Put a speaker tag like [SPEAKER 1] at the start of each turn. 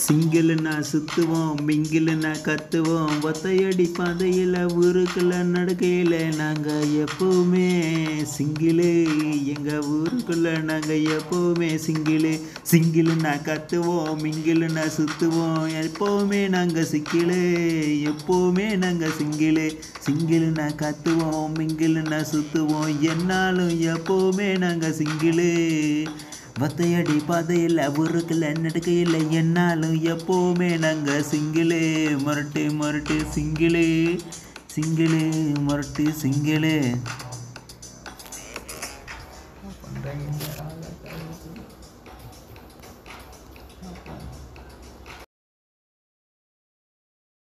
[SPEAKER 1] சிங்கிள்னா சுத்துவோம் மிங்கிள்னா கத்துவோம் ஒத்தையடி பாதையில் ஊருக்குள்ள நடக்கையில் நாங்கள் எப்பவுமே சிங்கிளு எங்கள் ஊருக்குள்ள நாங்கள் எப்பவுமே சிங்கிளு சிங்கிள்னா கத்துவோம் மிங்கிள்னா சுத்துவோம் எப்பவுமே நாங்கள் சிக்கிளு எப்பவுமே நாங்கள் சிங்கிளு சிங்கிள்னா கத்துவோம் மிங்கிள்னா சுத்துவோம் என்னாலும் எப்பவுமே நாங்கள் சிங்கிளு வத்தையடி பாதையில் ஊருக்குள்ள நடுக்கையில் என்னாலும் எப்போவுமே நாங்கள் சிங்கிளு முரட்டு முரட்டு சிங்கிளு சிங்கிளு முரட்டு சிங்கிளு